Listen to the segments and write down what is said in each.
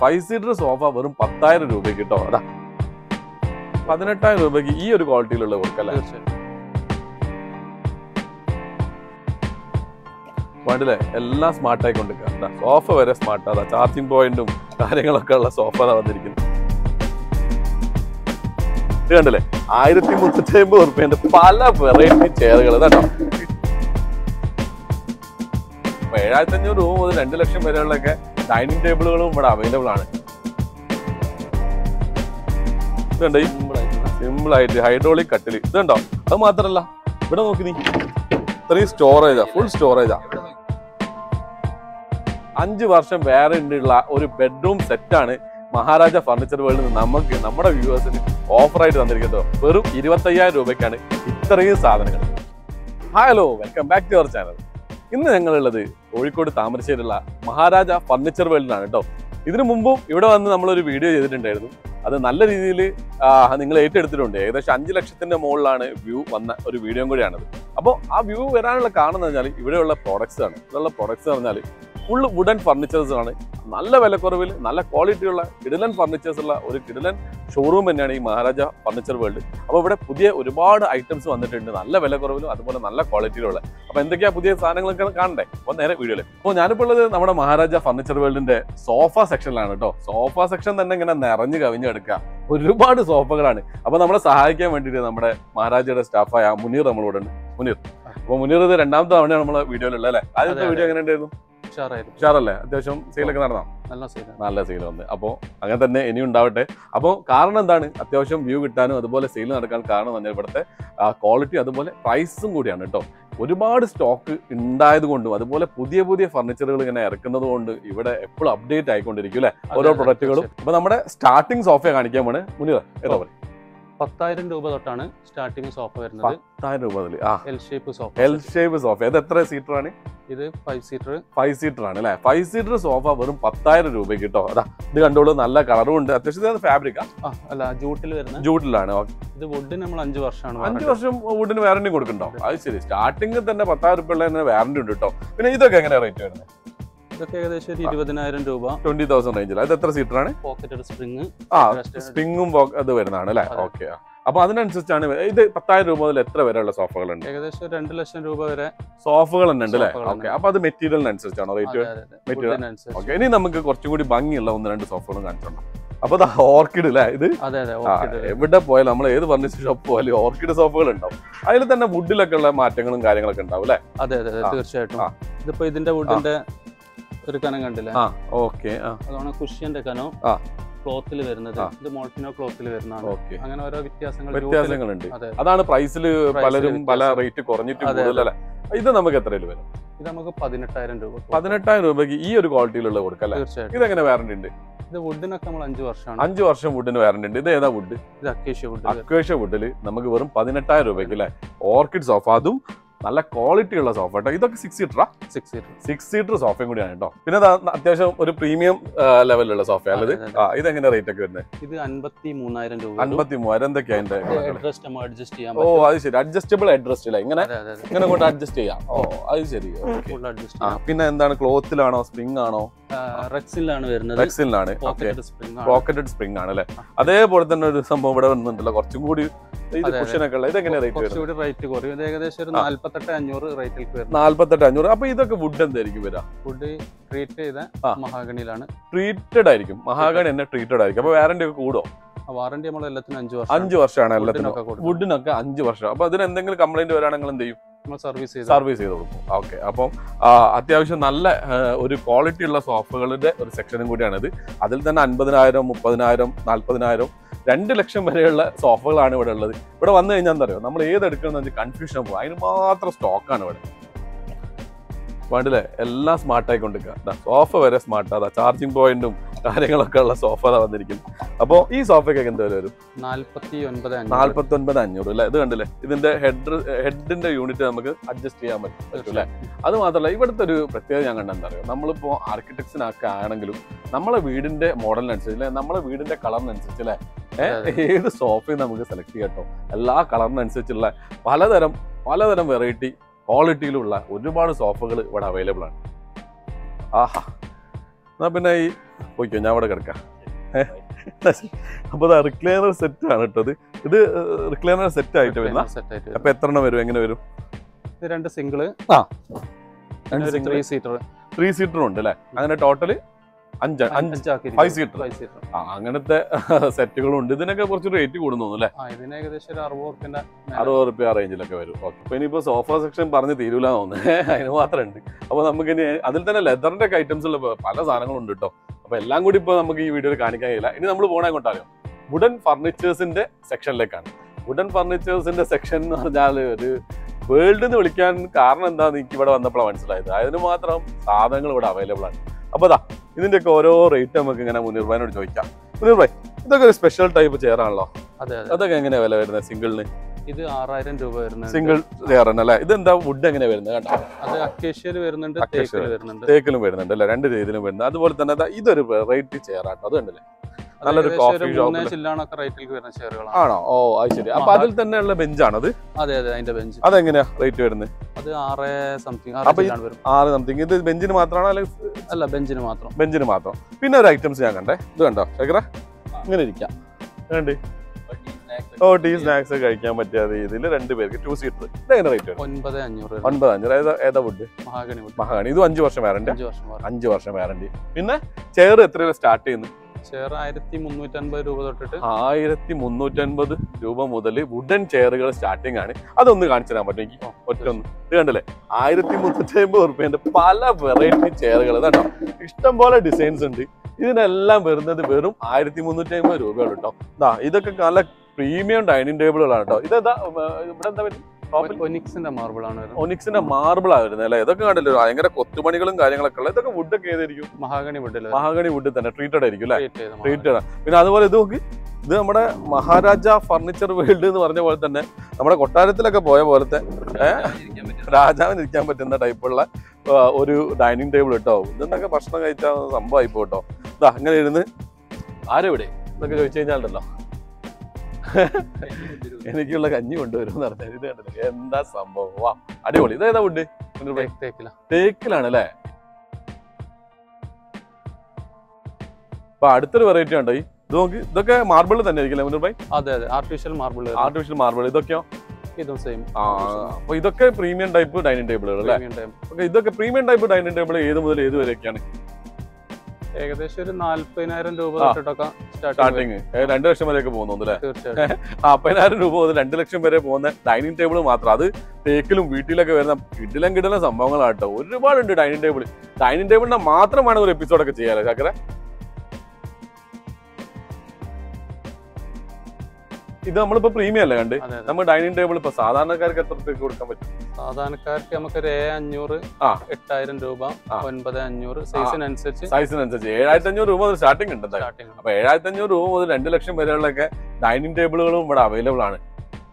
Five seater sofa വെറും പത്തായിരം രൂപയ്ക്ക് കിട്ടോ അതാ പതിനെട്ടായിരം രൂപയ്ക്ക് ഈ ഒരു ക്വാളിറ്റിയിലുള്ള കൊടുക്കല്ലേ തീർച്ചയായിട്ടും വേണ്ടില്ലേ എല്ലാം സ്മാർട്ട് ആയി കൊണ്ടിരിക്കുക സോഫ വരെ സ്മാർട്ട് അതാ ചാർജിങ് പോയിന്റും കാര്യങ്ങളൊക്കെ ഉള്ള സോഫ അതാ വന്നിരിക്കുന്നു ഇത് കണ്ടില്ലേ ആയിരത്തി മുന്നൂറ്റി അമ്പത് റുപ്യന്റെ പല വെറൈറ്റി ചെയറുകൾ കേട്ടോ അപ്പൊ ഏഴായിരത്തി അഞ്ഞൂറ് രൂപ മുതൽ രണ്ട് ലക്ഷം വരെയുള്ളൊക്കെ ഡൈനിങ് ടേബിളുകളും ഇവിടെ അവൈലബിൾ ആണ് ഇതുണ്ട് ഈ സിമ്പിൾ ആയിട്ടുള്ള സിമ്പിൾ ആയിട്ട് ഹൈഡ്രോളിക് കട്ടില് ഇതുണ്ടോ അത് മാത്രല്ല ഇവിടെ നോക്കി നീ ഇത്രയും സ്റ്റോറേജാ ഫുൾ സ്റ്റോറേജാ അഞ്ച് വർഷം വേറെ ഉള്ള ഒരു ബെഡ്റൂം സെറ്റാണ് മഹാരാജ ഫർണിച്ചർ വേൾഡിൽ നിന്ന് നമുക്ക് നമ്മുടെ വ്യൂവേഴ്സിന് ഓഫറായിട്ട് തന്നിരിക്കുന്നത് വെറും ഇരുപത്തയ്യായിരം രൂപയ്ക്കാണ് ഇത്രയും സാധനങ്ങൾ hello welcome back to our channel ഇന്ന് ഞങ്ങളുള്ളത് കോഴിക്കോട് താമരശ്ശേരിയുള്ള മഹാരാജ ഫർണിച്ചർ വേൾഡിലാണ് കേട്ടോ ഇതിനു മുമ്പും ഇവിടെ വന്ന് നമ്മളൊരു വീഡിയോ ചെയ്തിട്ടുണ്ടായിരുന്നു അത് നല്ല രീതിയിൽ നിങ്ങൾ ഏറ്റെടുത്തിട്ടുണ്ട് ഏകദേശം അഞ്ച് ലക്ഷത്തിന്റെ മുകളിലാണ് വ്യൂ വന്ന ഒരു വീഡിയോ കൂടിയാണത് അപ്പോൾ ആ വ്യൂ വരാനുള്ള കാരണം എന്ന് പറഞ്ഞാൽ ഇവിടെയുള്ള പ്രോഡക്ട്സ് ആണ് ഇവിടെയുള്ള പ്രോഡക്ട്സ് പറഞ്ഞാൽ ഫുൾ വുഡൻ ഫർണിച്ചേഴ്സ് ആണ് നല്ല വിലക്കുറവിൽ നല്ല ക്വാളിറ്റിയുള്ള കിടിലൻ ഫർണിച്ചേഴ്സ് ഉള്ള ഒരു കിടിലൻ ഷോറൂം തന്നെയാണ് ഈ മഹാരാജ ഫർണിച്ചർ വേൾഡ് അപ്പോൾ ഇവിടെ പുതിയ ഒരുപാട് ഐറ്റംസ് വന്നിട്ടുണ്ട് നല്ല വിലക്കുറവിലും അതുപോലെ നല്ല ക്വാളിറ്റിയിലുള്ള അപ്പോൾ എന്തൊക്കെയാ പുതിയ സാധനങ്ങളൊക്കെ കാണണ്ടേ അപ്പോൾ നേരെ വീഡിയോയിൽ അപ്പോൾ ഞാനിപ്പോൾ ഉള്ളത് നമ്മുടെ മഹാരാജ ഫർണിച്ചർ വേൾഡിന്റെ സോഫ സെക്ഷനിലാണ് കേട്ടോ സോഫ സെക്ഷൻ തന്നെ ഇങ്ങനെ നിറഞ്ഞു കവിഞ്ഞു കിടക്കുക ഒരുപാട് സോഫകളാണ് അപ്പോൾ നമ്മളെ സഹായിക്കാൻ വേണ്ടിയിട്ട് നമ്മുടെ മഹാരാജയുടെ സ്റ്റാഫായ മുനീർ നമ്മളോട് ഉണ്ട് മുനീർ അപ്പോൾ മുനീർ ഇത് രണ്ടാമത്തെ തവണയാണ് നമ്മളെ വീഡിയോയിലുള്ളത് അല്ലേ ആദ്യത്തെ അതെ, വീഡിയോ എങ്ങനെ ഉണ്ടായിരുന്നു ഉഷാറായിരുന്നു ഉഷാറല്ലേ അത്യാവശ്യം സെയിലൊക്കെ നടന്നോ നല്ല സൈഡാണ് നല്ല സെയിൽ വന്ന് അപ്പോൾ അങ്ങനെ തന്നെ ഇനിയും ഉണ്ടാവട്ടെ അപ്പോൾ കാരണം എന്താണ് അത്യാവശ്യം വ്യൂ കിട്ടാനും അതുപോലെ സെയിൽ നടക്കാൻ കാരണം എന്ന് പറഞ്ഞാൽ ഇവിടുത്തെ ക്വാളിറ്റി അതുപോലെ പ്രൈസും കൂടിയാണ് കേട്ടോ ഒരുപാട് സ്റ്റോക്ക് ഉണ്ടായത് കൊണ്ടും അതുപോലെ പുതിയ പുതിയ ഫർണിച്ചറുകൾ ഇങ്ങനെ ഇറക്കുന്നത് കൊണ്ട് ഇവിടെ എപ്പോഴും അപ്ഡേറ്റ് ആയിക്കൊണ്ടിരിക്കും അല്ലേ ഓരോ പ്രൊഡക്റ്റുകളും അപ്പൊ നമ്മുടെ സ്റ്റാർട്ടിംഗ് സോഫ കാണിക്കാൻ വേണേ മുനിറ ഏതാ പറയുക പത്തായിരം രൂപ തൊട്ടാണ് സ്റ്റാർട്ടിങ് സോഫ വരുന്നത് പത്തായിരം രൂപ മുതൽ ആ L shape sofa L shape sofa ഇത് എത്ര സീറ്റർ ആണ് ഇത് ഫൈവ് സീറ്റർ ഫൈവ് സീറ്റർ ആണ് അല്ലേ ഫൈവ് സീറ്റർ സോഫ വെറും പത്തായിരം രൂപയ്ക്ക് കേട്ടോ അതാ ഇത് കണ്ടോളൂ നല്ല കളറും ഉണ്ട് അത്യാവശ്യം ഫാബ്രിക്കാ ആ അല്ല ജൂട്ടിൽ വരുന്ന ജൂട്ടിലാണ് ഇത് വുഡ് നമ്മൾ അഞ്ച് വർഷമാണ് അഞ്ച് വർഷം വുഡിന് വാറന്റി കൊടുക്കണ്ടോ അത് ശരി സ്റ്റാർട്ടിംഗ് തന്നെ പത്തായിരം റുപ്യ ഉള്ള വാറന്റി ഉണ്ട് കേട്ടോ പിന്നെ ഇതൊക്കെ എങ്ങനെ റേറ്റ് വരുന്നത് ഇതൊക്കെ ഏകദേശം ഒരു ഇരുപതിനായിരം രൂപ ട്വന്റി തൗസൻഡ് റേഞ്ചിൽ അത് എത്ര സീറ്റർ ആണ് പോക്കറ്റഡ് സ്പ്രിങ് ആ Rest- സ്പ്രിങ്ങും അത് വരുന്നതാണ് അല്ലേ അതെ. ഓക്കെ അപ്പൊ അതിനനുസരിച്ചാണ് വ- ഇത് പത്തായിരം രൂപ മുതൽ എത്ര വരെയുള്ള സോഫകളുണ്ട് ഏകദേശം ഒരു രണ്ട് ലക്ഷം രൂപ വരെ സോഫകൾ തന്നെ ഉണ്ട് അല്ലേ സോഫകൾ ഓക്കെ അപ്പൊ അത് മെറ്റീരിയലിനനുസരിച്ചാണോ റേറ്റ് അതെ, അതെ, അതെ. Material. വുഡിനനുസരിച്ച്. ഓക്കെ ഇനി നമുക്ക് കുറച്ചും കൂടി ഭംഗിയുള്ള ഒന്ന് രണ്ട് സോഫകളും കാണിച്ചിട്ടുണ്ടോ അപ്പൊ അത് ഓർക്കിഡ് അല്ലേ ഇത് അതെ അതെ ആ, ഓർക്കിഡ് എവിടെ പോയാലും നമ്മൾ ഏത് ഫർണിച്ചർ ഷോപ്പ് പോയാലും ഓർക്കിഡ് സോഫകൾ ഉണ്ടാവും അതിൽ തന്നെ വുഡിലൊക്കെ ഉള്ള മാറ്റങ്ങളും കാര്യങ്ങളൊക്കെ ഉണ്ടാവും അല്ലേ അതെ അതെ അതെ ആ, തീർച്ചയായിട്ടും ആ. ഇതിപ്പോ ഇതിന്റെ വുഡിന്റെ ഒരു കനം കണ്ടില്ലേ ആ ഓക്കെ ആ അതാണ് കുഷ്യന്റെ കനം ആ. ക്ലോത്തിൽ വരുന്നത് ആ. ഇത് മോൾട്ടിനോ ക്ലോത്തിൽ വരുന്നതാണ് ഓക്കെ അങ്ങനെ ഓരോ വ്യത്യാസങ്ങൾ വ്യത്യാസങ്ങളുണ്ട് അതെ അതാണ് പ്രൈസിൽ Price പലരും പല വ്യത്യാസം. റേറ്റ് കുറഞ്ഞിട്ട് അതെ, കൂടുതലല്ലേ ഇത് നമുക്ക് എത്രയിൽ വരും ഇത് നമുക്ക് പതിനെട്ടായിരം രൂപ കൊടുക്കാം. പതിനെട്ടായിരം രൂപയ്ക്ക് ഈ ഒരു ക്വാളിറ്റിയിലുള്ള കൊടുക്കല്ലേ തീർച്ചയായിട്ടും ഇതെങ്ങനെ വാറന്റി ഉണ്ട് ഇത് വുഡിനൊക്കെ നമ്മൾ അഞ്ച് വർഷമാണ് അഞ്ച് വർഷം വുഡിന് വാറന്റി ഉണ്ട് ഇത് ഏതാ വുഡ് ഇത് അക്കേഷ്യ വുഡ് അക്വേഷ്യ വുഡിൽ നമുക്ക് വെറും പതിനെട്ടായിരം രൂപയ്ക്ക് അല്ലേ ഓർക്കിഡ് സോഫ അതും നല്ല ക്വാളിറ്റി ഉള്ള സോഫ കേട്ടോ ഇതൊക്കെ സിക്സ് സീറ്ററാ സിക്സ് സീറ്റർ സിക്സ് സീറ്റർ സോഫയും കൂടിയാണ് കേട്ടോ പിന്നെ ദാ അത്യാവശ്യം ഒരു പ്രീമിയം ലെവലിലുള്ള സോഫ അല്ലത് അതെ, അതെ. ആ ഇതെങ്ങനെ റേറ്റ് ഒക്കെ വരുന്നത് ഇത് അൻപത്തി മൂന്നായിരം രൂപ അൻപത്തി മൂവായിരം എന്തൊക്കെയാ അതിന്റെ കണക്കുകള്? അഡ്രസ്റ്റ് നമ്മൾ അഡ്ജസ്റ്റ് ചെയ്യാൻ ഓ അത് ശരി അഡ്ജസ്റ്റബിൾ അഡ്രസ്റ്റ് അല്ലേ ഇങ്ങനെ അതെ അതെ അതെ ഇങ്ങനെ കൊണ്ട് അഡ്ജസ്റ്റ് ചെയ്യാം ഓ അത് ശരി ഓക്കെ ഫുൾ അഡ്ജസ്റ്റ് ആ പിന്നെ എന്താണ് ക്ലോത്തിലാണോ സ്പ്രിംഗ് ആണോ റെക്സിലാണ് വരുന്നത് റെക്സിലാണ് ഓക്കെ പോക്കറ്റഡ് സ്പ്രിംഗ് ആണ് പോക്കറ്റഡ് സ്പ്രിംഗ് ആണ് അല്ലേ അതേപോലെ തന്നെ ഒരു സംഭവം ഇവിടെ വരുന്നുണ്ടല്ലോ കുറച്ചും കൂടി ഇത് അതെ, അതെ. കുഷനൊക്കെ ഉള്ള ഇതെങ്ങനെ റേറ്റ് വരുന്നത് കുറച്ചുകൂടി റേറ്റ് കുറയും ഇത് ഏകദേശം ഒരു ആ. നാല്പത്തെട്ട് അഞ്ഞൂറ് റേറ്റിലേക്ക് വരുന്നത് നാല്പത്തെട്ട് അഞ്ഞൂറ് അപ്പൊ ഇതൊക്കെ വുഡ് എന്തായിരിക്കും വരിക ഫുഡ് ട്രീറ്റ് ചെയ്ത ആ. മഹാഗണിയിലാണ് ട്രീറ്റഡ് ആയിരിക്കും മഹാഗണി തന്നെ ട്രീറ്റഡ് ആയിരിക്കും അപ്പൊ വാറന്റി ഒക്കെ കൂടോ വാറന്റി നമ്മൾ എല്ലാത്തിനും അഞ്ച് വർഷം അഞ്ച് വർഷമാണ് എല്ലാത്തിനും വുഡിനൊക്കെ കൊടുക്കും. വുഡിനൊക്കെ അഞ്ച് വർഷം അപ്പൊ അതിന് എന്തെങ്കിലും കംപ്ലൈന്റ് വരാണെങ്കിൽ എന്ത് ചെയ്യും നമ്മൾ സർവീസ് ചെയ്ത് സർവീസ് ചെയ്ത് കൊടുക്കും ഓക്കെ അപ്പം ആ, അത്യാവശ്യം നല്ല ആ, ഒരു ക്വാളിറ്റി ഉള്ള സോഫകളുടെ ഒരു സെക്ഷനും കൂടിയാണിത് അതിൽ തന്നെ അൻപതിനായിരം മുപ്പതിനായിരം നാൽപ്പതിനായിരം രണ്ട് ലക്ഷം വരെയുള്ള സോഫകളാണ് ഇവിടെ ഉള്ളത് ഇവിടെ വന്നു കഴിഞ്ഞാൽ എന്താ അറിയോ നമ്മൾ ഏത് എടുക്കണം വെച്ചാൽ കൺഫ്യൂഷൻ പോകും അതിന് മാത്രം സ്റ്റോക്കാണ് ഇവിടെ വേണ്ടില്ലേ എല്ലാം സ്മാർട്ട് ആയിക്കൊണ്ടിരിക്കുക സോഫ വരെ സ്മാർട്ട് അതാ ചാർജിങ് പോയിന്റും കാര്യങ്ങളൊക്കെ ഉള്ള സോഫ അതാ വന്നിരിക്കുന്നു അപ്പോൾ ഈ സോഫയ്ക്കൊക്കെ എന്താ വില വരും നാല്പത്തി ഒൻപത് നാല്പത്തി ഒൻപത് അഞ്ഞൂറ് അല്ലേ ഇത് കണ്ടില്ലേ ഇതിന്റെ ഹെഡ് ഹെഡിന്റെ യൂണിറ്റ് നമുക്ക് അഡ്ജസ്റ്റ് ചെയ്യാൻ പറ്റും പറ്റും അല്ലേ അത് മാത്രമല്ല ഇവിടുത്തെ ഒരു പ്രത്യേകത ഞാൻ കണ്ട എന്താ പറയുക നമ്മളിപ്പോൾ ആർക്കിടെക്ട്സിനൊക്കെ ആണെങ്കിലും നമ്മളെ വീടിന്റെ മോഡലിനനുസരിച്ച് അല്ലെ നമ്മളെ വീടിന്റെ കളറിനനുസരിച്ച് അല്ലേ ഏഹ് ഏത് സോഫയും നമുക്ക് സെലക്ട് ചെയ്യാം കേട്ടോ എല്ലാ കളറിനനുസരിച്ചുള്ള പലതരം പലതരം വെറൈറ്റി ക്വാളിറ്റിയിലുള്ള ഒരുപാട് സോഫകൾ ഇവിടെ അവൈലബിൾ ആണ് ആഹാ എന്നാ പിന്നെ ഈ പോയിക്കോ ഞാൻ അവിടെ കിടക്കാം അപ്പോൾ അത് റിക്ലൈനർ സെറ്റ് ആണ് കേട്ടത് ഇത് റിക്ലൈനർ സെറ്റ് ആയിട്ട് വരുന്ന സെറ്റ് ആയിട്ട് അപ്പൊ എത്ര എണ്ണം വരും എങ്ങനെ വരും ഇത് രണ്ട് സിംഗിള് ആ. പിന്നെ ഒരു ത്രീ സീറ്റർ ത്രീ സീറ്ററും ഉണ്ട് അല്ലേ അങ്ങനെ ടോട്ടല് അഞ്ച് അഞ്ച് അഞ്ചാക്കി five seater. ഫൈവ് സീറ്റർ ആ, അങ്ങനത്തെ സെറ്റുകളും ഉണ്ട് ഇതിനൊക്കെ കുറച്ച് റേറ്റ് കൂടുന്നു തോന്നുന്നു അല്ലേ ആ ഇതിന് ഏകദേശം ഒരു അറുപത് ഉറുപ്പിന്റെ അറുപത് റുപ്യ റേഞ്ചിലൊക്കെ വരും ഓക്കെ അപ്പൊ ഇനിയിപ്പോ സോഫ സെക്ഷൻ പറഞ്ഞ് തീരൂല തോന്നുന്നു അതിന് മാത്രം ഉണ്ട് അപ്പൊ നമുക്ക് ഇനി അതിൽ തന്നെ ലെതറിന്റെ ഒക്കെ ഐറ്റംസ് ഉള്ള പല സാധനങ്ങളും ഉണ്ട് കേട്ടോ അപ്പൊ എല്ലാം കൂടി ഇപ്പൊ നമുക്ക് ഈ വീഡിയോയിൽ കാണിക്കാൻ കഴിയില്ല ഇനി നമ്മൾ പോണേ കൊണ്ടാലോ വുഡൻ ഫർണിച്ചേഴ്സിന്റെ സെക്ഷനിലേക്കാണ് വുഡൻ ഫർണിച്ചേഴ്സിന്റെ സെക്ഷൻ എന്ന് പറഞ്ഞാൽ ഒരു വേൾഡ് എന്ന് വിളിക്കാൻ കാരണം എന്താന്ന് എനിക്ക് ഇവിടെ വന്നപ്പോഴാണ് മനസ്സിലായത് അതിന് മാത്രം സാധനങ്ങൾ ഇവിടെ അവൈലബിൾ ആണ് അപ്പൊ അതാ ഇതിന്റെയൊക്കെ ഓരോ റേറ്റ് നമുക്ക് ഇങ്ങനെ മുനീർ ഭായിനോട് ചോദിക്കാം മുനീർ ഭായ് ഇതൊക്കെ ഒരു സ്പെഷ്യൽ ടൈപ്പ് ചെയർ ആണല്ലോ അതെ അതെ അതൊക്കെ എങ്ങനെയാ വില വരുന്നത് സിംഗിളിന് ഇത് ആറായിരം രൂപ വരുന്നുണ്ട് സിംഗിൾ ചെയർ തന്നെ അല്ലേ ഇതെന്താ വുഡ് എങ്ങനെ വരുന്നത് കേട്ടോ അത് അക്കേഷ്യയിൽ വരുന്നുണ്ട് Acacia തേക്കിൽ വരുന്നുണ്ട് തേക്കിലും വരുന്നുണ്ട് അല്ലേ രണ്ട് രീതിയിലും വരുന്നത് അതുപോലെ തന്നെ ദാ ഇതൊരു വെറൈറ്റി ചെയർ ആട്ടോ അത് കണ്ടില്ലേ അത് നല്ലൊരു ഏകദേശം coffee ഒരു shop മൂന്നേ ല്. ചില്ലാണൊക്കെ റേറ്റിലേക്ക് വരുന്ന ചെയറുകളാണ് ആണോ ഓ അത് ശരി അപ്പൊ അതിൽ തന്നെയുള്ള ബെഞ്ചാണത് അതെ അതെ അതിന്റെ ബെഞ്ച് അതെങ്ങനെയാ റേറ്റ് വരുന്നത് അത് ആറ് സംതിങ് അപ്പൊ ആറ് ഈ- ചില്ലാണ് വരും ആറ് സംതിങ് ഇത് ബെഞ്ചിന് മാത്രമാണോ അല്ലെങ്കിൽ അല്ല ബെഞ്ചിന് മാത്രം ബെഞ്ചിന് മാത്രം പിന്നെ ഒരു ഐറ്റംസ് ഞാൻ കണ്ടേ ഇത് കണ്ടോ ശേഖര ഇങ്ങനെ ഇരിക്കാം കണ്ട് ഓ ടീ സ്നാക്സ് കഴിക്കാൻ പറ്റിയ രീതിയിൽ രണ്ട് പേർക്ക് ടു സീറ്റർ ഇതെങ്ങനെ റേറ്റ് വരും ഒൻപത് അഞ്ഞൂറ് വരും. ഒൻപത് അഞ്ഞൂറ് ഏതാ ഏതാ വുഡ് മഹാഗണി wood. മഹാണി ഇതും അഞ്ച് വർഷം വാറണ്ടി അഞ്ച് വർഷം വരും അഞ്ച് വർഷം വാറണ്ടി പിന്നെ ചെയർ എത്രയാണ് സ്റ്റാർട്ട് ചെയ്യുന്നത് ചെയർ ആയിരത്തി മുന്നൂറ്റി അൻപത് രൂപ തൊട്ടിട്ട് ആയിരത്തി മുന്നൂറ്റൻപത് രൂപ മുതൽ വുഡൻ ചെയറുകൾ സ്റ്റാർട്ടിംഗ് ആണ് അതൊന്ന് കാണിച്ചു തരാൻ പറ്റും എനിക്ക് ഒറ്റ ഒന്ന് ഇത് കണ്ടല്ലേ ആയിരത്തി മുന്നൂറ്റി അമ്പത് റുപ്യന്റെ പല വെറൈറ്റി ചെയറുകൾ കേട്ടോ ഇഷ്ടം പോലെ ഡിസൈൻസ് ഉണ്ട് ഇതിനെല്ലാം വരുന്നത് വെറും ആയിരത്തി മുന്നൂറ്റി അമ്പത് രൂപയാണ് കേട്ടോ ഇതാ ഇതൊക്കെ നല്ല പ്രീമിയം ഡൈനിങ് ടേബിളുകളാണ് കേട്ടോ ഇതെന്താ ഉം, ഇവിടെ എന്താ ടോപ്പിൽ ഒനിക്സിന്റെ മാർബിൾ ആണ് വരുന്നത് ഒനിക്സിന്റെ മാർബിൾ ആ വരുന്നത് അല്ലേ ഇതൊക്കെ കണ്ടല്ലോ ഭയങ്കര കൊത്തുപണികളും കാര്യങ്ങളൊക്കെ ഉള്ള ഇതൊക്കെ വുഡൊക്കെ ഏതായിരിക്കും മഹാഗണി വുഡിൽ മഹാഗണി വുഡ് തന്നെ ട്രീറ്റഡ് ആയിരിക്കും അല്ലേ ട്രീറ്റ് ചെയ്ത ട്രീറ്റഡ് പിന്നെ അതുപോലെ ഇത് നോക്ക് ഇത് നമ്മുടെ മഹാരാജ ഫർണിച്ചർ വേൾഡ് എന്ന് പറഞ്ഞ പോലെ തന്നെ നമ്മുടെ കൊട്ടാരത്തിലൊക്കെ പോയ പോലത്തെ രാജാവിന് ഇരിക്കാൻ പറ്റുന്ന ടൈപ്പുള്ള ആ, ഒരു ഡൈനിങ് ടേബിൾ കേട്ടോ ഇതെന്നൊക്കെ ഭക്ഷണം കഴിച്ചാൽ സംഭവമായി കേട്ടോ ഇതാ അങ്ങനെ ഇരുന്ന് ആരെവിടെ ഇതൊക്കെ ചോദിച്ചു കഴിഞ്ഞാലുണ്ടല്ലോ എനിക്കുള്ള കഞ്ഞി കൊണ്ടുവരും എന്ന് പറഞ്ഞാൽ ഇത് കണ്ടില്ലേ എന്താ സംഭവം വാ അടിപൊളി ഇതേതാ വുഡ് തേക്ക് തേക്കില തേക്കിലാണ് അല്ലേ അപ്പൊ അടുത്തൊരു വെറൈറ്റി ഉണ്ടോ ഈ ഇത് നോക്ക് ഇതൊക്കെ മാർബിൾ തന്നെ ആയിരിക്കില്ലേ മുന്നൂർ ഭായി അതെ അതെ ആർട്ടിഫിഷ്യൽ മാർബിൾ ആർട്ടിഫിഷ്യൽ മാർബിൾ ഇതൊക്കെയോ ഇതും സെയിം ആ അപ്പൊ ഇതൊക്കെ പ്രീമിയം ടൈപ്പ് ഡൈനിങ് ടേബിളുകൾ അല്ലേ ഓക്കെ ഇതൊക്കെ പ്രീമിയം ടൈപ്പ് ഡൈനിങ് ടേബിൾ ഏത് മുതൽ ഏത് വരെയൊക്കെയാണ് ഏകദേശം ഒരു നാല്പതിനായിരം രൂപ ആ. തൊട്ടിട്ടൊക്കെ സ്റ്റാർട്ടിങ് സ്റ്റാർട്ടിങ് രണ്ട് ലക്ഷം വരെയൊക്കെ പോകുന്നു അല്ലേ തീർച്ചയായിട്ടും നാൽപ്പതിനായിരം രൂപ മുതൽ രണ്ട് ലക്ഷം വരെ പോകുന്ന ഡൈനിങ് ടേബിൾ മാത്രം അത് തേക്കിലും വീട്ടിലൊക്കെ വരുന്ന കിടിലം കിടിലം സംഭവങ്ങളാട്ടോ ഒരുപാടുണ്ട് ഡൈനിങ് ടേബിൾ ഡൈനിങ് ടേബിളിന്റെ മാത്രമാണ് ഒരു എപ്പിസോഡൊക്കെ ചെയ്യാലോ ചക്കര ഇത് നമ്മളിപ്പോ പ്രീമിയം അല്ലേ കണ്ട് അതെ അതെ നമ്മൾ ഡൈനിങ് ടേബിൾ ഇപ്പൊ സാധാരണക്കാർക്ക് എത്ര രൂപയ്ക്ക് കൊടുക്കാൻ പറ്റും സാധാരണക്കാർക്ക് നമുക്ക് ഒരു ഏ അഞ്ഞൂറ് ആ. എട്ടായിരം രൂപ ആ. ഒൻപത് അഞ്ഞൂറ് സൈസിനനുസരിച്ച് സൈസിനനുസരിച്ച് ഏഴായിരത്തി അഞ്ഞൂറ് രൂപ മുതൽ സ്റ്റാർട്ടിംഗ് ഉണ്ട് എന്തായാലും. സ്റ്റാർട്ടിങ് അപ്പൊ ഏഴായിരത്തി അഞ്ഞൂറ് രൂപ മുതൽ രണ്ട് ലക്ഷം വരെയുള്ളൊക്കെ ഡൈനിങ് ടേബിളുകളും ഇവിടെ അവൈലബിൾ ആണ്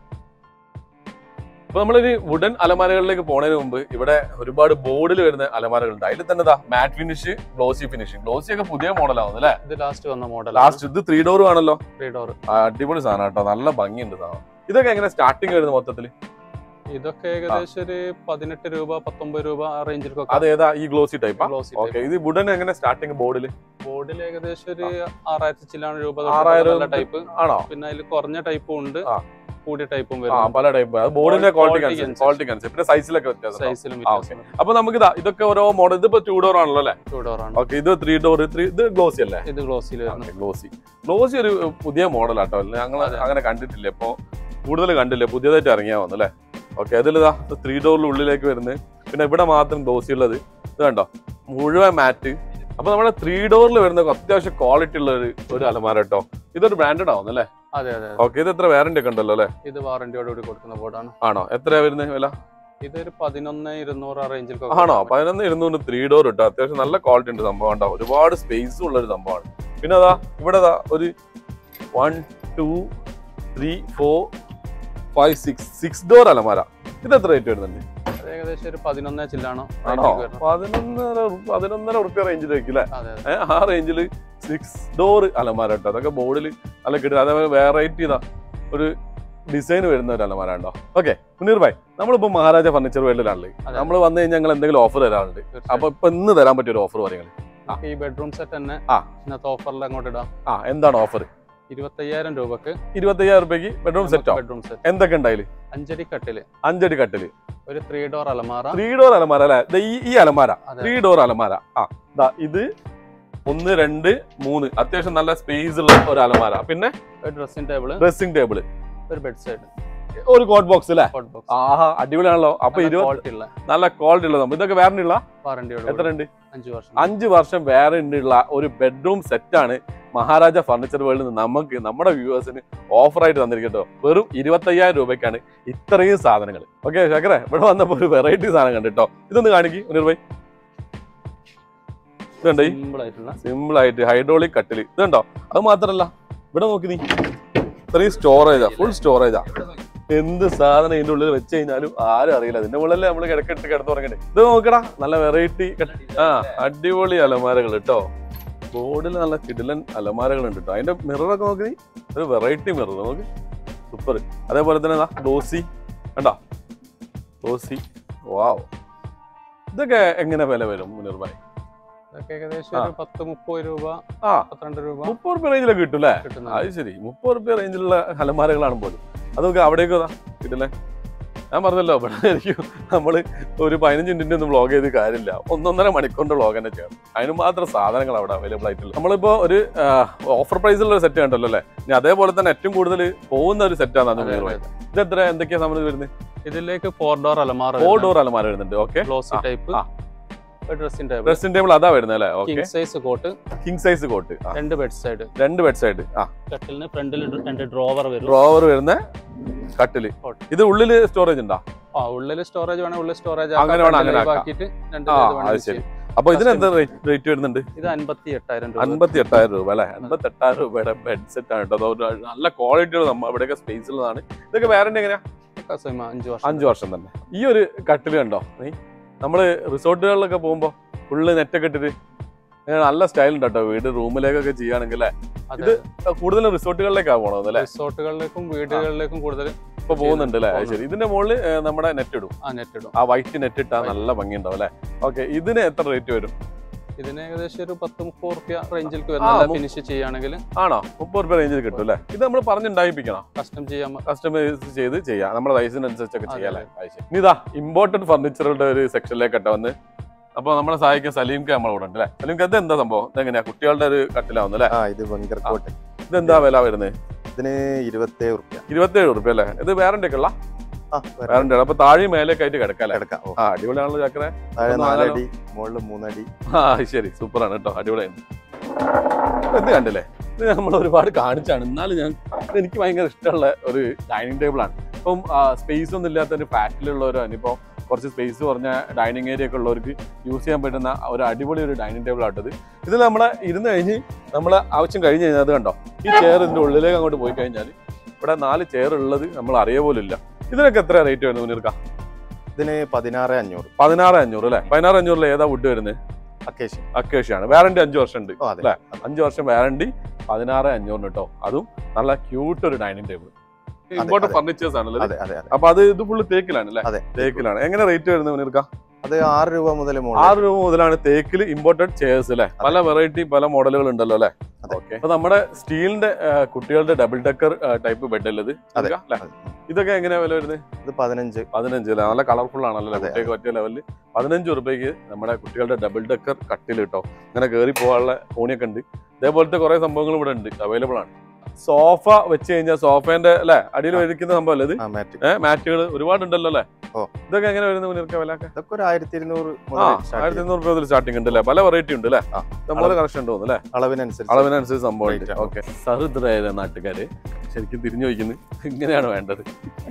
ഇപ്പൊ നമ്മളൊരു വുഡൻ അലമാരകളിലേക്ക് പോണതിന് മുമ്പ് ഇവിടെ ഒരുപാട് ബോർഡിൽ വരുന്ന അലമാരകളുണ്ട് അതിൽ തന്നെ ദാ matte finish glossy finishing glossy ഒക്കെ പുതിയ മോഡലാവുന്നു അല്ലേ ഇത് ലാസ്റ്റ് വന്ന മോഡൽ ലാസ്റ്റ് ഇത് ത്രീ ഡോറും ആണല്ലോ ത്രീ ഡോർ ആ, അടിപൊളി സാധനം കേട്ടോ നല്ല ഭംഗിയുണ്ട് സാധനം ഇതൊക്കെ എങ്ങനെ സ്റ്റാർട്ടിങ് വരുന്നത് മൊത്തത്തിൽ ഇതൊക്കെ ഏകദേശം ഒരു പതിനെട്ട് രൂപ പത്തൊമ്പത് രൂപ ആ റേഞ്ചിലൊക്കെ അത് ഏതാ ഈ ഗ്ലോസി ടൈപ്പാ ഗ്ലോസി ഓക്കെ ഇത് വുഡൻ എങ്ങനെ സ്റ്റാർട്ടിങ് ബോർഡിൽ ബോർഡിൽ ഏകദേശം ഒരു ആറായിരത്തി ചില്ലാണ് രൂപ ആറായിരം ടൈപ്പ് ആണോ പിന്നെ അതിൽ കുറഞ്ഞ ടൈപ്പും ഉണ്ട് ആ. കൂടിയ ടൈപ്പും ആ വരും പല ടൈപ്പ് അത് ബോർഡിന്റെ Quality ക്വാളിറ്റി അനുസരിച്ച്. ക്വാളിറ്റിക്ക് അനുസരിച്ച് പിന്നെ സൈസിലൊക്കെ വ്യത്യാസം ഉണ്ടാവും. സൈസിലും ആ, okay. അപ്പൊ നമുക്ക് ഇതാ ഇതൊക്കെ ഓരോ മോഡൽ ഇതിപ്പോ ടൂ ഡോർ ആണല്ലോ അല്ലേ ടൂ ഡോർ ആണ് ഓക്കെ ഇത് ത്രീ ഡോർ ത്രീ ഇത് ഗ്ലോസി അല്ലേ ഇത് ഗ്ലോസിൽ വരുന്നത് ഗ്ലോസി ഗ്ലോസി ഒരു പുതിയ മോഡലാട്ടോ ഞങ്ങൾ അതെ. അങ്ങനെ കണ്ടിട്ടില്ല ഇപ്പൊ കൂടുതൽ കണ്ടില്ല പുതിയതായിട്ട് ഇറങ്ങിയാ വന്നു അല്ലേ ഓക്കെ അതിൽ ഇതാ ത്രീ ഡോറിൽ ഉള്ളിലേക്ക് വരുന്നത് പിന്നെ ഇവിടെ മാത്രം ഗ്ലോസി ഉള്ളത് ഇത് കണ്ടോ മുഴുവൻ മാറ്റ് അപ്പൊ നമ്മുടെ ത്രീ ഡോറിൽ വരുന്ന അത്യാവശ്യം ക്വാളിറ്റി ഉള്ള ഒരു ഒരു അലമാര കേട്ടോ ഇതൊരു ബ്രാൻഡഡ് ആവുന്നു അല്ലേ അതെ അതെ അതെ. ഓക്കെ ഇത് എത്ര വാറന്റി ഒക്കെ ഉണ്ടല്ലോ അല്ലേ ഇത് വാറന്റിയോട് കൂടി കൊടുക്കുന്ന ബോർഡാണ് ആണോ എത്രയാ വരുന്നത് വില ഇതൊരു പതിനൊന്ന് ഇരുന്നൂറ് ആ റേഞ്ചിൽ ആണോ പതിനൊന്ന് ഇരുന്നൂറ് ത്രീ ഡോർ ഇട്ടോ അത്യാവശ്യം നല്ല ക്വാളിറ്റി ഉണ്ട് സംഭവം ഉണ്ടാവും ഒരുപാട് സ്പേസും ഉള്ള ഒരു സംഭവമാണ് പിന്നെ അതാ ഇവിടെ അതാ ഒരു one two three four five six six door അലമാര ഇത് എത്ര റേറ്റ് വരുന്നുണ്ട് ഏകദേശം ഒരു പതിനൊന്നേ ചില്ലാണോ ആണോ റേഞ്ചിൽ വരുന്നത് പതിനൊന്നര പതിനൊന്നര ഉറുപ്പ്യ റേഞ്ചിൽ വെക്കില്ലേ അതെ അതെ ഏഹ് ആ റേഞ്ചിൽ സിക്സ് ഡോർ അലമാര കേട്ടോ അതൊക്കെ ബോർഡിൽ നല്ല കിട്ടും അതേപോലെ വെറൈറ്റി ഇതാ ഒരു ഡിസൈൻ വരുന്ന ഒരു അലമാര ഉണ്ടോ ഓക്കെ മുനീർ ഭായ് നമ്മളിപ്പോ മഹാരാജ ഫർണിച്ചർ വേൾഡിലാണല്ലേ അതെ. നമ്മൾ വന്നു കഴിഞ്ഞാൽ ഞങ്ങൾ എന്തെങ്കിലും ഓഫർ തരാറുണ്ട് തീർച്ചയായും. അപ്പൊ ഇപ്പൊ ഇന്ന് തരാൻ പറ്റിയ ഒരു ഓഫർ പറയുന്നത് നമുക്ക് ഈ ബെഡ്റൂം സെറ്റ് തന്നെ ആ. ഇന്നത്തെ ഓഫറിൽ അങ്ങോട്ട് ഇടാം ആ എന്താണ് ഓഫർ ഇരുപത്തയ്യായിരം രൂപക്ക് ഇരുപത്തയ്യായിരം രൂപയ്ക്ക് ബെഡ്റൂം സെറ്റോ ബെഡ്റൂം സെറ്റ് എന്തൊക്കെ ഉണ്ടായില് അഞ്ചടി കട്ടില് അഞ്ചടി കട്ടില് ഒരു ത്രീ ഡോർ അലമാറ ത്രീ ഡോർ അലമാര അല്ലെ ദേ ഈ ഈ അലമാര അതെ. ത്രീ ഡോർ അലമാര ആ ദാ ഇത് ഒന്ന് രണ്ട് മൂന്ന് അത്യാവശ്യം നല്ല സ്പേസ് ഉള്ള ഒരു അലമാര പിന്നെ ഒരു ഡ്രസ്സിംഗ് ടേബിള് ഡ്രസ്സിംഗ് ടേബിൾ ഒരു ബെഡ് സൈഡ് ഒരു കോട്ട് ബോക്സ് അല്ലേ ഹോട്ട് ബോക്സ് ആഹാ അടിപൊളിയാണല്ലോ അപ്പൊ ഇരുപത് ക്വാളിറ്റി ഉള്ള നല്ല ക്വാളിറ്റി ഉള്ള സംഭവം ഇതൊക്കെ വേറെ ഉള്ള വാറന്റിയോട് എത്ര ഉണ്ട് അഞ്ചു വർഷം അഞ്ച് വർഷം വേറെ ഉള്ള ഒരു ബെഡ്റൂം സെറ്റാണ് മഹാരാജ ഫർണിച്ചർ വേൾഡിൽ നിന്ന് നമുക്ക് നമ്മുടെ വ്യൂവേഴ്സിന് ഓഫറായിട്ട് തന്നിരിക്കട്ടോ വെറും ഇരുപത്തയ്യായിരം രൂപയ്ക്കാണ് ഇത്രയും സാധനങ്ങൾ ഓക്കെ ശേഖരെ ഇവിടെ വന്നപ്പോൾ ഒരു വെറൈറ്റി സാധനം കണ്ടിട്ടോ ഇതൊന്ന് കാണിക്ക് മുനീർ ഭായി ഇതുണ്ട് ഈ സിമ്പിൾ ആയിട്ടുള്ള സിമ്പിൾ ആയിട്ട് ഹൈഡ്രോളിക് കട്ടില് ഇതുണ്ടോ അത് മാത്രല്ല ഇവിടെ നോക്കി നീ ഇത്രയും സ്റ്റോറേജാ ഫുൾ സ്റ്റോറേജാ എന്ത് സാധനം ഇതിന്റെ ഉള്ളിൽ വെച്ച് കഴിഞ്ഞാലും ആരും അറിയില്ല ഇതിന്റെ മുകളിലല്ലേ നമ്മൾ കിടക്കിട്ട് കിടന്നുറങ്ങണ്ടേ ഇത് നോക്കടാ നല്ല വെറൈറ്റി ആ അടിപൊളി അലമാരകൾ കേട്ടോ ബോർഡിൽ നല്ല കിടിലൻ അലമാരകൾ ഉണ്ട് കേട്ടോ അതിന്റെ മിററൊക്കെ നോക്കി നീ ഒരു വെറൈറ്റി മിറർ നോക്ക് സൂപ്പർ അതേപോലെ തന്നെ ഡോസി കണ്ടോ ഡോസി വാവ് ഇതൊക്കെ എങ്ങനെ വില വരും മുനീർ ഭായ് ഇതൊക്കെ ഏകദേശം ആ. ഒരു പത്ത് മുപ്പത് രൂപ ആ പന്ത്രണ്ട് രൂപ മുപ്പത് റുപ്യ റേഞ്ചിലൊക്കെ കിട്ടും അല്ലേ കിട്ടുന്നത് അത് ശരി മുപ്പത് റുപ്യ റേഞ്ചിലുള്ള അലമാരകളാണ് പോലും അതൊക്കെ അവിടേക്ക് ഇതാ കിട്ടില്ലേ ഞാൻ പറഞ്ഞല്ലോ ഇവിടെ ആയിരിക്കും നമ്മൾ ഒരു പതിനഞ്ച് മിനിറ്റിന്റെ ഒന്നും വ്ളോഗ് ചെയ്ത് കാര്യമില്ല ഒന്നൊന്നര മണിക്കൂറിന്റെ വ്ളോഗ് തന്നെ ചെയ്യണം അതിന് മാത്രം സാധനങ്ങൾ അവിടെ അവൈലബിൾ ആയിട്ടുള്ള നമ്മളിപ്പോ ഒരു ഓഫർ പ്രൈസിലുള്ള ഒരു സെറ്റ് കണ്ടല്ലോ അല്ലേ ഇനി അതേപോലെ തന്നെ ഏറ്റവും കൂടുതൽ പോകുന്ന ഒരു സെറ്റാണ് അതെ, നിങ്ങൾ അതെ. ഇത് എത്ര എന്തൊക്കെയാ നമ്മൾ വരുന്നത് ഇതിലേക്ക് ഫോർ ഡോർ അലമാറ ഫോർ ഡോർ അലമാര വരുന്നുണ്ട് ഓക്കെ ഗ്ലോസി ആ, ടൈപ്പ് ആ. ഒരു ഡ്രസ്സിംഗ് ടേബിൾ ഡ്രസ്സിംഗ് ടേബിൾ അതാ വരുന്നത് അല്ലേ okay king size cot king size cot രണ്ട് ബെഡ് സൈഡ് രണ്ട് ബെഡ് സൈഡ് ആ കട്ടിലിന് ഫ്രണ്ടിൽ രണ്ട് ഡ്രോവർ വരും ഡ്രോവർ വരുന്ന കട്ടില് Cot. ഇത് ഉള്ളില് സ്റ്റോറേജ് ഉണ്ടോ ആ ഉള്ളിൽ സ്റ്റോറേജ് വേണം ഉള്ളിൽ സ്റ്റോറേജ് അങ്ങനെ വേണം, അങ്ങനെ ആക്കാം. ആക്കിയിട്ട് രണ്ട് ആ ഇത് അത് വേണമെങ്കിൽ ശരി ചെയ്യാം. അപ്പൊ ഇതിന് എന്താ റേറ്റ് വരുന്നുണ്ട് ഇത് അൻപത്തി എട്ടായിരം രൂപ അൻപത്തി എട്ടായിരം രൂപ അല്ലെ അൻപത്തി എട്ടായിരം രൂപയുടെ ബെഡ് സെറ്റ് ആണ് കേട്ടോ അത് ഒരു നല്ല ക്വാളിറ്റിയുള്ള നമ്മ ഇവിടെയൊക്കെ സ്പേസ് ഉള്ളതാണ് ഇതൊക്കെ വാറന്റി എങ്ങനെയാ കസമ അഞ്ച് വർഷം അഞ്ചു വർഷം തന്നെ ഈ ഒരു കട്ടില് കണ്ടോ നീ നമ്മള് റിസോർട്ടുകളിലൊക്കെ പോകുമ്പോ ഫുള്ള് നെറ്റൊക്കെ ഇട്ടിട്ട് ഇങ്ങനെ നല്ല സ്റ്റൈൽ ഉണ്ട് കേട്ടോ വീട് റൂമിലേക്കൊക്കെ ചെയ്യുകയാണെങ്കിൽ അല്ലേ അത് കൂടുതലും റിസോർട്ടുകളിലേക്കാണ് പോണത് അല്ലേ റിസോർട്ടുകളിലേക്കും വീടുകളിലേക്കും കൂടുതൽ ഇപ്പൊ പോകുന്നുണ്ട് അല്ലേ അത് ശരി ഇതിന്റെ മുകളിൽ നമ്മുടെ നെറ്റ് ഇടും ആ നെറ്റ് ഇടും ആ വൈറ്റ് നെറ്റ് ഇട്ടാൽ നല്ല ഭംഗിയുണ്ടാവും അല്ലേ ഓക്കെ ഇതിന് എത്ര റേറ്റ് വരും ഇതിന് ഏകദേശം ഒരു പത്ത് മുപ്പത് റുപ്യ റേഞ്ചിലേക്ക് ആ, വരുന്ന മു- ഫിനിഷ് ചെയ്യുകയാണെങ്കിൽ ആണോ മുപ്പത് രൂപ റേഞ്ചിൽ കിട്ടും അല്ലേ ഇത് നമ്മൾ പറഞ്ഞുണ്ടായിപ്പിക്കണം കസ്റ്റം ചെയ്യാൻ കസ്റ്റമൈസ് ചെയ്ത് ചെയ്യാം നമ്മുടെ സൈസിനനുസരിച്ചൊക്കെ അതെ, ചെയ്യാല്ലേ അത് ശരി. ഇനി ഇതാ ഇമ്പോർട്ടന്റ് ഫർണിച്ചറുടെ ഒരു സെക്ഷനിലേക്കട്ടെ വന്ന് അപ്പൊ നമ്മളെ സഹായിക്കാൻ സലീംക്ക് നമ്മളെ കൂടെ ഉണ്ട് അല്ലേ സലീംക്ക് ഇത് എന്താ സംഭവം ഇതെങ്ങനെയാ കുട്ടികളുടെ ഒരു കട്ടിലാവുന്നു അല്ലേ ആ ഇത് ഭയങ്കര ആ. കോട്ട് ഇതെന്താ വില വരുന്നത് ഇതിന് ഇരുപത്തേഴ് റുപ്യ ഇരുപത്തേഴ് റുപ്യ അല്ലേ ഇത് വാറന്റി ഒക്കെ ഉള്ള ആ വാറന്റി ആണ് അപ്പൊ താഴെയും മേലേക്ക് ആയിട്ട് കിടക്കാം അല്ലേ കിടക്കാം ഓ, ആ അടിപൊളിയാണല്ലോ ചക്കരെ താഴെ ഒന്ന് നാലടി മുകളിൽ മൂന്നടി ആ ശരി സൂപ്പറാണ് കേട്ടോ അടിപൊളിയാണ് ഇത് കണ്ടില്ലേ ഇത് നമ്മൾ ഒരുപാട് കാണിച്ചാണ് എന്നാലും ഞാൻ ഇത് എനിക്ക് ഭയങ്കര ഇഷ്ടമുള്ള ഒരു ഡൈനിങ് ടേബിൾ ആണ് ഇപ്പം സ്പേസ് ഒന്നും ഇല്ലാത്ത ഒരു ഫാറ്റിലുള്ളവരോ ഇനിയിപ്പോൾ കുറച്ച് സ്പേസ് കുറഞ്ഞ ഡൈനിങ് ഏരിയ ഒക്കെ ഉള്ളവർക്ക് യൂസ് ചെയ്യാൻ പറ്റുന്ന ഒരു അടിപൊളി ഒരു ഡൈനിങ് ടേബിൾ ആട്ടത് ഇത് നമ്മൾ ഇരുന്ന് കഴിഞ്ഞ് നമ്മൾ ആവശ്യം കഴിഞ്ഞ് കഴിഞ്ഞാൽ അത് കണ്ടോ ഈ ചെയർ ഇതിന്റെ ഉള്ളിലേക്ക് അങ്ങോട്ട് പോയി കഴിഞ്ഞാൽ ഇവിടെ നാല് ചെയർ ഉള്ളത് നമ്മൾ അറിയ പോലും ഇല്ല ഇതിനൊക്കെ എത്ര റേറ്റ് വരുന്നത് മുന്നീർക്ക ഇതിന് പതിനാറ് അഞ്ഞൂറ് പതിനാറ് അഞ്ഞൂറ് അല്ലേ പതിനാറ് അഞ്ഞൂറിൽ ഏതാ വുഡ് വരുന്നത് അക്കേഷൻ അക്കേഷ്യാണ് വാറണ്ടി അഞ്ച് വർഷം ഉണ്ട് ഓ അതെ അല്ലേ? അഞ്ച് വർഷം വാറണ്ടി പതിനാറ് അഞ്ഞൂറിന് കേട്ടോ അതും നല്ല ക്യൂട്ട് ഒരു ഡൈനിങ് ടേബിൾ ഇമ്പോർട്ടന്റ് അതെ. ഫർണിച്ചേഴ്സ് ആണല്ലേ ഇത്? അതെ അതെ അതെ അപ്പൊ അത് ഇത് ഫുള്ള് തേക്കിലാണ് അല്ലേ അതെ തേക്കിലാണ് എങ്ങനെ റേറ്റ് വരുന്നത് മുനിർക്ക അത് ആറ് രൂപ മുതൽ മുകളിൽ ആറ് രൂപ മുതലാണ് തേക്കിൽ ഇമ്പോർട്ടഡ് ചെയർസ് അല്ലേ പല വെറൈറ്റി പല മോഡലുകൾ ഉണ്ടല്ലോ അല്ലേ അതെ. ഓക്കെ അപ്പൊ നമ്മുടെ സ്റ്റീലിന്റെ കുട്ടികളുടെ ഡബിൾ ഡെക്കർ ടൈപ്പ് ബെഡ് അല്ലേ ഇത് അതെ. അല്ലേ? അതെ. ഇതൊക്കെ എങ്ങനെയാ വില വരുന്നത് ഇത് പതിനഞ്ച് പതിനഞ്ച് അല്ലേ നല്ല കളർഫുൾ ആണല്ലോ അതെ. കുട്ടിയൊക്കെ പറ്റിയ ലെവലിൽ പതിനഞ്ച് റുപ്യക്ക് നമ്മുടെ കുട്ടികളുടെ ഡബിൾ ഡെക്കർ കട്ടിൽ കിട്ടോ അങ്ങനെ കയറി പോകാനുള്ള കോണിയൊക്കെ ഉണ്ട് ഇതേപോലത്തെ കുറെ സംഭവങ്ങൾ ഇവിടെ ഉണ്ട് അവൈലബിൾ ആണ് സോഫ വെച്ച് കഴിഞ്ഞാൽ സോഫേന്റെ അല്ലെ അടിയിൽ ആ. വരിക്കുന്ന സംഭവം അല്ലേ ഇത് ആ മാറ്റ് ഏഹ് മാറ്റുകൾ ഒരുപാടുണ്ടല്ലോ അല്ലേ ഓ. ഇതൊക്കെ എങ്ങനെ വരുന്നത് മുന്നിർക്ക വില ഇതൊക്കെ ഒരു ആയിരത്തി ഇരുന്നൂറ് ആ മുതൽ start ആയിരത്തി ചെയ്യും. അഞ്ഞൂറ് രൂപ മുതൽ സ്റ്റാർട്ടിംഗ് ഉണ്ട് അല്ലേ പല വെറൈറ്റി ഉണ്ട് അല്ലേ ആ. നമ്മളെ കളക്ഷൻ ഉണ്ട് തോന്നുന്നു അല്ലേ അളവിനനുസരിച്ച് അളവിനനുസരിച്ച് സംഭവം ഉണ്ട് Rate ആണ്. ഓക്കെ സഹൃദരായ നാട്ടുകാര് ശരിക്കും തിരിഞ്ഞു വയ്ക്കുന്നത് ഇങ്ങനെയാണ് വേണ്ടത്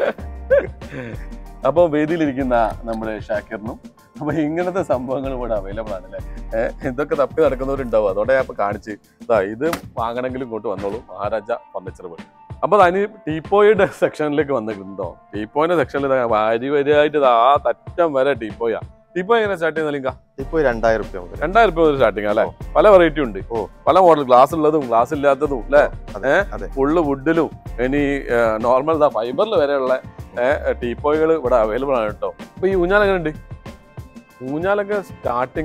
അപ്പോൾ വേദിയിലിരിക്കുന്ന നമ്മുടെ ഷാക്കിറിനും അപ്പൊ ഇങ്ങനത്തെ സംഭവങ്ങൾ ഇവിടെ അവൈലബിൾ ആണ് അല്ലേ ഏഹ് ഇതൊക്കെ തപ്പി നടക്കുന്നവരുണ്ടാവും അതോടെ ഞാൻ ഇപ്പൊ കാണിച്ച് ഇതാ ഇത് വാങ്ങണമെങ്കിലും ഇങ്ങോട്ട് വന്നോളൂ മഹാരാജ ഫർണിച്ചർ വേൾഡ് അപ്പൊ അതിന് ടീപ്പോയുടെ സെക്ഷനിലേക്ക് വന്നിട്ടുണ്ടോ ടീപ്പോയിന്റെ സെക്ഷനിൽ വാരി വരിയായിട്ട് ആ തറ്റം വരെ ടീപ്പോയാ ടീപ്പോ എങ്ങനെ സ്റ്റാർട്ട് ചെയ്യുന്ന ലിങ്ക ഇപ്പൊ രണ്ടായിരം റുപ്യ മുതൽ രണ്ടായിരം രൂപ മുതൽ സ്റ്റാർട്ടിങ് അല്ലേ ഓ. പല വെറൈറ്റി ഉണ്ട് ഓ. പല മോഡൽ ഗ്ലാസ് ഉള്ളതും ഗ്ലാസ് ഇല്ലാത്തതും അല്ലേ അതെ ഏ? അതെ ഫുള്ള് വുഡിലും ഇനി നോർമൽ ഫൈബറിൽ വരെയുള്ള ടീപ്പോയികൾ ഇവിടെ അവൈലബിൾ ആണ് കേട്ടോ അപ്പൊ ഈ ഊഞ്ഞാൽ എങ്ങനെ ഉണ്ട് ഊഞ്ഞാലൊക്കെ സ്റ്റാർട്ടിങ്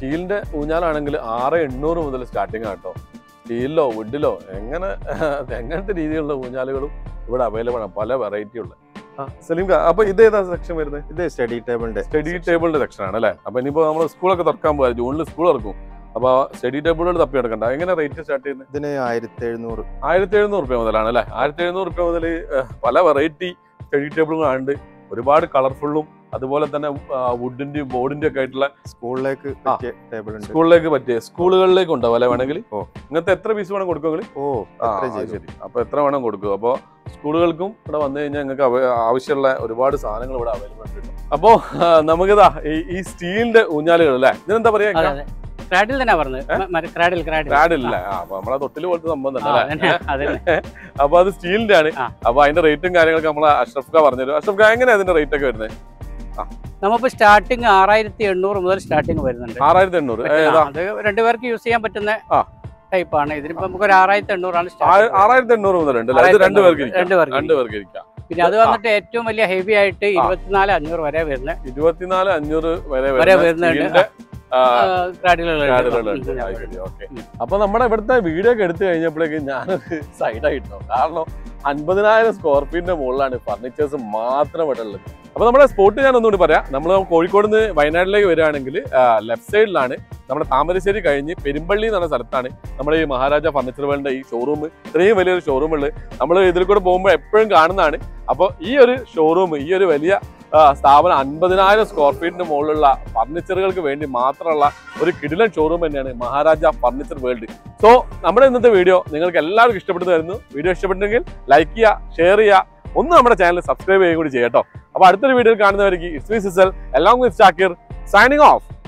സ്റ്റീലിന്റെ ഊഞ്ഞാലാണെങ്കിൽ ആറ് എണ്ണൂറ് മുതൽ സ്റ്റാർട്ടിങ് ആട്ടോ സ്റ്റീലിലോ വുഡിലോ എങ്ങനെ എങ്ങനത്തെ രീതിയിലുള്ള ഊഞ്ഞാലുകളും ഇവിടെ അവൈലബിൾ ആണ് പല വെറൈറ്റി ഉള്ള ആ, സലീം ഖാ, അപ്പൊ ഇത് ഏതാ സെക്ഷൻ വരുന്നത് ഇത് സ്റ്റഡി ടേബിളിന്റെ സ്റ്റഡി ടേബിളിന്റെ സെക്ഷൻ ആണ് അല്ലേ അപ്പൊ ഇനിയിപ്പോ നമ്മൾ സ്കൂളൊക്കെ തുറക്കാൻ പോയാൽ ജൂണിൽ സ്കൂൾ തുറക്കും അപ്പൊ സ്റ്റഡി ടേബിളുകൾ തപ്പി എടുക്കണ്ട എങ്ങനെ റേറ്റ് സ്റ്റാർട്ട് ചെയ്യുന്നത് ഇതിന് ആയിരത്തി എഴുന്നൂറ് ആയിരത്തി എഴുന്നൂറ് റുപ്യ മുതലാണ് അല്ലേ ആയിരത്തി എഴുന്നൂറ് റുപ്യ മുതൽ പല വെറൈറ്റി സ്റ്റഡി ടേബിളുകളുണ്ട് ഒരുപാട് കളർഫുള്ളും അതുപോലെ തന്നെ വുഡിന്റെയും ബോർഡിന്റെയും ഒക്കെ ആയിട്ടുള്ള സ്കൂളിലേക്ക് പറ്റിയ ടേബിൾ ഉണ്ട് സ്കൂളിലേക്ക് പറ്റിയ സ്കൂളുകളിലേക്ക് ഉണ്ടാവും അല്ലെ വേണമെങ്കിൽ ഓ. ഇങ്ങനത്തെ എത്ര പീസ് വേണം കൊടുക്കുമെങ്കിൽ ഓ ആ അത്രയും ആ, ചെയ്തു ശരി അപ്പൊ എത്ര വേണം കൊടുക്കും അപ്പൊ സ്കൂളുകൾക്കും ഇവിടെ വന്നു കഴിഞ്ഞാൽ നിങ്ങൾക്ക് അവ- ആവശ്യമുള്ള ഒരുപാട് സാധനങ്ങൾ ഇവിടെ അവൈലബിൾ ഉണ്ട് കേട്ടോ. അപ്പോ ആ, നമുക്കിതാ ഈ- ഈ സ്റ്റീലിന്റെ ഊഞ്ഞാലുകൾ അല്ലേ ഇതിനെന്താ പറയാ അതെ അതെ ക്രാഡിൽ തന്നെ പറഞ്ഞത് ക്രാഡിൽ ക്രാഡിൽ ക്രാഡില്ല ആ അപ്പൊ നമ്മളെ തൊട്ടിൽ പോലത്തെ സംഭവം തന്നെ അല്ലേ അതന്നെ അപ്പൊ അത് സ്റ്റീലിന്റെ ആണ് ആ. അപ്പൊ അതിന്റെ റേറ്റും കാര്യങ്ങളൊക്കെ നമ്മളെ അഷ്റഫ് ഖാ പറഞ്ഞുതരും അഷ്റഫ് ഖാ എങ്ങനെയാ അതിന്റെ റേറ്റ് ഒക്കെ വരുന്നത് നമ്മളിപ്പോ സ്റ്റാർട്ടിങ് ആറായിരത്തി എണ്ണൂറ് മുതൽ സ്റ്റാർട്ടിങ് വരുന്നുണ്ട് ആറായിരത്തി എണ്ണൂറ് പറ്റുന്ന- ഏതാ അത് രണ്ടുപേർക്ക് യൂസ് ചെയ്യാൻ പറ്റുന്ന ആ. ടൈപ്പ് ആണ് ഇതിനിപ്പോ നമുക്ക് ഒരു ആറായിരത്തി എണ്ണൂറാണ് ആ- സ്റ്റാർട്ട് ആറായിരത്തി എണ്ണൂറ് മുതൽ ഉണ്ട് അല്ലേ? ഇത് ആറായിരത്തി രണ്ടു പേർക്ക് ഇരിക്കാം രണ്ട് പേർക്ക് രണ്ടു പേർക്ക് ഇരിക്കാം പിന്നെ അത് വന്നിട്ട് ഏറ്റവും വലിയ ഹെവി ആയിട്ട് ഇരുപത്തിനാല് അഞ്ഞൂറ് വരെ വരുന്ന ഇരുപത്തിനാല് അഞ്ഞൂറ് വരെ വരെ വരുന്ന വരുന്നുണ്ട്. സ്റ്റീലിന്റെ ആ, ക്രാഡിലുകളുണ്ട് കാർഡുകളുണ്ട്. അത് ശരി, okay. അപ്പൊ നമ്മുടെ ഇവിടുത്തെ വീഡിയോ ഒക്കെ എടുത്തു കഴിഞ്ഞപ്പോഴേക്ക് ഞാനൊരു സൈഡായിട്ടോ കാരണം അൻപതിനായിരം സ്ക്വയർ ഫീറ്റിന്റെ മുകളിലാണ് ഫർണിച്ചേഴ്സ് മാത്രം ഇവിടെ ഉള്ളത് അപ്പൊ നമ്മുടെ സ്പോട്ട് ഞാൻ ഒന്നുകൂടി പറയാം നമ്മൾ കോഴിക്കോട് നിന്ന് വയനാട്ടിലേക്ക് വരികയാണെങ്കിൽ ലെഫ്റ്റ് സൈഡിലാണ് നമ്മുടെ താമരശ്ശേരി കഴിഞ്ഞ് പെരുമ്പള്ളി എന്ന് പറഞ്ഞ സ്ഥലത്താണ് നമ്മുടെ ഈ മഹാരാജ ഫർണിച്ചർ വേൾഡിന്റെ ഈ ഷോറൂം ഇത്രയും വലിയൊരു ഷോറൂം ഉള്ളത് നമ്മൾ ഇതിൽ കൂടെ പോകുമ്പോൾ എപ്പോഴും കാണുന്നതാണ് അപ്പോൾ ഈ ഒരു ഷോറൂം ഈ ഒരു വലിയ ആ, സ്ഥാപനം അൻപതിനായിരം സ്ക്വയർ ഫീറ്റിന് മുകളിലുള്ള ഫർണിച്ചറുകൾക്ക് വേണ്ടി മാത്രമുള്ള ഒരു കിടിലൻ ഷോറൂം തന്നെയാണ് മഹാരാജ ഫർണിച്ചർ വേൾഡ് സോ നമ്മുടെ ഇന്നത്തെ വീഡിയോ നിങ്ങൾക്ക് എല്ലാവർക്കും ഇഷ്ടപ്പെടുന്നതായിരുന്നു വീഡിയോ ഇഷ്ടപ്പെട്ടെങ്കിൽ ലൈക്ക് ചെയ്യുക ഷെയർ ചെയ്യുക ഒന്ന് നമ്മുടെ ചാനൽ സബ്സ്ക്രൈബ് ചെയ്യുകയും കൂടി ചെയ്യട്ടോ അപ്പൊ അടുത്തൊരു വീഡിയോയിൽ കാണുന്നവർക്ക് ഇറ്റ്സ് മീ സിസൽ എല്ലാം വിത്ത് ഷാക്കിർ സൈനിങ് ഓഫ്